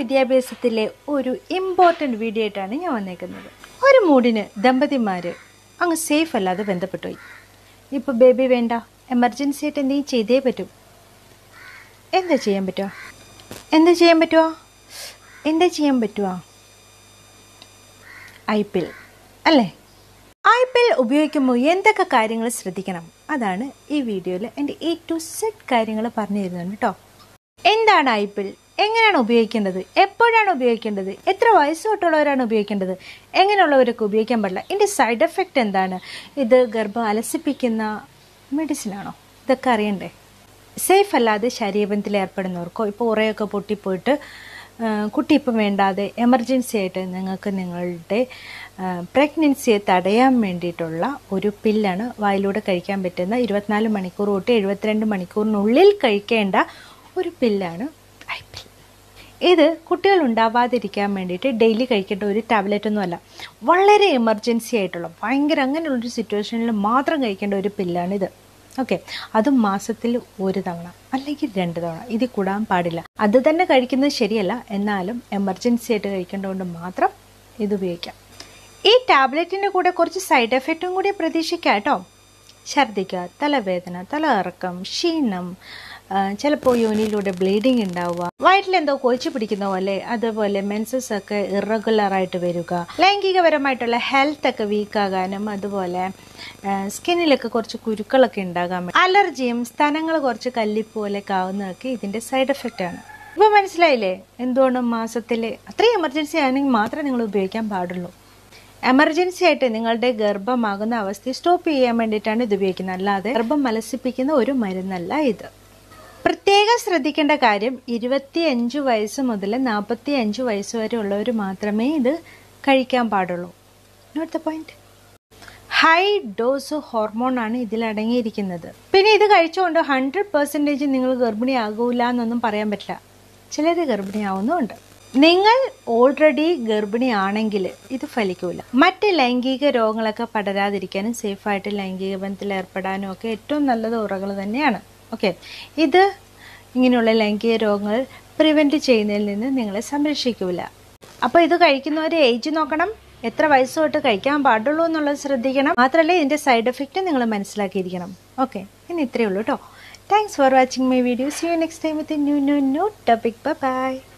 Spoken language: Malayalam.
വിദ്യാഭ്യാസത്തിലെ ഒരു ഇമ്പോർട്ടൻ്റ് വീഡിയോ ആയിട്ടാണ് ഞാൻ വന്നേക്കുന്നത് ഒരു മൂഡിന് ദമ്പതിമാർ അങ്ങ് സേഫ് അല്ലാതെ ബന്ധപ്പെട്ടു പോയി ഇപ്പോൾ ബേബി വേണ്ട എമർജൻസി ആയിട്ട് എന്തെങ്കിലും ചെയ്തേ പറ്റും എന്താ ചെയ്യാൻ പറ്റുക എന്താ ചെയ്യാൻ പറ്റുക എന്താ ചെയ്യാൻ പറ്റുക ഐ പിൽ അല്ലേ ഐ പിൽ ഉപയോഗിക്കുമ്പോൾ എന്തൊക്കെ കാര്യങ്ങൾ ശ്രദ്ധിക്കണം അതാണ് ഈ വീഡിയോയിൽ എൻ്റെ എ ടു സെറ്റ് കാര്യങ്ങൾ പറഞ്ഞു തരുന്നുണ്ട് കേട്ടോ എന്താണ് ഐ പിൽ എങ്ങനെയാണ് ഉപയോഗിക്കേണ്ടത് എപ്പോഴാണ് ഉപയോഗിക്കേണ്ടത് എത്ര വയസ്സ് തൊട്ടുള്ളവരാണ് ഉപയോഗിക്കേണ്ടത് എങ്ങനെയുള്ളവരൊക്കെ ഉപയോഗിക്കാൻ പാടില്ല ഇതിൻ്റെ സൈഡ് എഫക്റ്റ് എന്താണ് ഇത് ഗർഭം അലസിപ്പിക്കുന്ന മെഡിസിനാണോ ഇതൊക്കെ അറിയണ്ടേ സേഫ് അല്ലാതെ ശരീരബന്ധത്തിൽ ഏർപ്പെടുന്നവർക്കോ ഇപ്പോൾ ഉറയൊക്കെ പൊട്ടിപ്പോയിട്ട് ആ, കുട്ടി ഇപ്പം വേണ്ടാതെ എമർജൻസി ആയിട്ട് നിങ്ങൾക്ക് നിങ്ങളുടെ പ്രഗ്നൻസിയെ തടയാൻ വേണ്ടിയിട്ടുള്ള ഒരു പില്ലാണ് വായിലൂടെ കഴിക്കാൻ പറ്റുന്ന ഇരുപത്തിനാല് മണിക്കൂർ തൊട്ട് എഴുപത്തിരണ്ട് മണിക്കൂറിനുള്ളിൽ കഴിക്കേണ്ട ഒരു പില്ലാണ് ഐ പിൽ ഇത് കുട്ടികൾ ഉണ്ടാവാതിരിക്കാൻ വേണ്ടിയിട്ട് ഡെയിലി കഴിക്കേണ്ട ഒരു ടാബ്ലറ്റ് ഒന്നുമല്ല വളരെ എമർജൻസി ആയിട്ടുള്ള ഭയങ്കര അങ്ങനെയുള്ളൊരു സിറ്റുവേഷനിൽ മാത്രം കഴിക്കേണ്ട ഒരു പില്ലാണിത് ഓക്കെ അതും മാസത്തിൽ ഒരു തവണ അല്ലെങ്കിൽ രണ്ട് തവണ ഇത് കൂടാൻ പാടില്ല അത് തന്നെ കഴിക്കുന്നത് ശരിയല്ല എന്നാലും എമർജൻസി ആയിട്ട് കഴിക്കേണ്ടതുകൊണ്ട് മാത്രം ഇത് ഉപയോഗിക്കാം ഈ ടാബ്ലറ്റിൻ്റെ കൂടെ കുറച്ച് സൈഡ് എഫക്റ്റും കൂടി പ്രതീക്ഷിക്കാം കേട്ടോ ഛർദ്ദിക്കുക തലവേദന തലകറക്കം ക്ഷീണം ചിലപ്പോൾ യോനിയിലൂടെ ബ്ലീഡിങ് ഉണ്ടാവുക വയറ്റിലെന്തോ കൊഴിച്ചു പിടിക്കുന്ന പോലെ അതുപോലെ മെൻസസ് ഒക്കെ ഇറഗുലർ ആയിട്ട് വരിക ലൈംഗികപരമായിട്ടുള്ള ഹെൽത്ത് ഒക്കെ വീക്കാകാനും അതുപോലെ സ്കിന്നിലൊക്കെ കുറച്ച് കുരുക്കളൊക്കെ ഉണ്ടാകാൻ വേണ്ടി അലർജിയും സ്ഥലങ്ങൾ കുറച്ച് കല്ലിപ്പോലൊക്കെ ആവുന്നതൊക്കെ ഇതിൻ്റെ സൈഡ് എഫക്റ്റ് ആണ് ഇപ്പോൾ മനസ്സിലായില്ലേ എന്തുകൊണ്ടും മാസത്തിൽ അത്രയും എമർജൻസി ആണെങ്കിൽ മാത്രമേ നിങ്ങൾ ഉപയോഗിക്കാൻ പാടുള്ളൂ എമർജൻസി ആയിട്ട് നിങ്ങളുടെ ഗർഭമാകുന്ന അവസ്ഥ സ്റ്റോപ്പ് ചെയ്യാൻ വേണ്ടിയിട്ടാണ് ഇത് ഉപയോഗിക്കുന്നത് അല്ലാതെ ഗർഭം മലസിപ്പിക്കുന്ന ഒരു മരുന്നല്ല ഇത് പ്രത്യേകം ശ്രദ്ധിക്കേണ്ട കാര്യം ഇരുപത്തി അഞ്ച് വയസ്സ് മുതൽ നാൽപ്പത്തി അഞ്ച് വയസ്സ് വരെ ഉള്ളവർ മാത്രമേ ഇത് കഴിക്കാൻ പാടുള്ളൂ note the point high dose hormone ആണ് ഇതിൽ അടങ്ങിയിരിക്കുന്നത് പിന്നെ ഇത് കഴിച്ചുകൊണ്ട് ഹൺഡ്രഡ് പെർസെൻറ്റേജ് നിങ്ങൾ ഗർഭിണിയാകൂല എന്നൊന്നും പറയാൻ പറ്റില്ല ചിലർ ഗർഭിണിയാവുന്നുമുണ്ട് നിങ്ങൾ ഓൾറെഡി ഗർഭിണിയാണെങ്കിൽ ഇത് ഫലിക്കൂല മറ്റ് ലൈംഗിക രോഗങ്ങളൊക്കെ പടരാതിരിക്കാനും സേഫായിട്ട് ലൈംഗിക ബന്ധത്തിൽ ഏർപ്പെടാനും ഒക്കെ ഏറ്റവും നല്ലത് ഉറകൾ തന്നെയാണ് ഓക്കെ ഇത് ഇങ്ങനെയുള്ള ലൈംഗിക രോഗങ്ങൾ പ്രിവെൻറ്റ് ചെയ്യുന്നതിൽ നിന്ന് നിങ്ങളെ സംരക്ഷിക്കൂല അപ്പോൾ ഇത് കഴിക്കുന്നവർ ഏജ് നോക്കണം എത്ര വയസ്സ് തൊട്ട് കഴിക്കാൻ പാടുള്ളൂ എന്നുള്ളത് ശ്രദ്ധിക്കണം മാത്രമല്ല ഇതിൻ്റെ സൈഡ് എഫക്റ്റ് നിങ്ങൾ മനസ്സിലാക്കിയിരിക്കണം ഓക്കെ ഇനി ഇത്രയേ ഉള്ളൂ കേട്ടോ thanks for watching my videos you next time with new new new topic by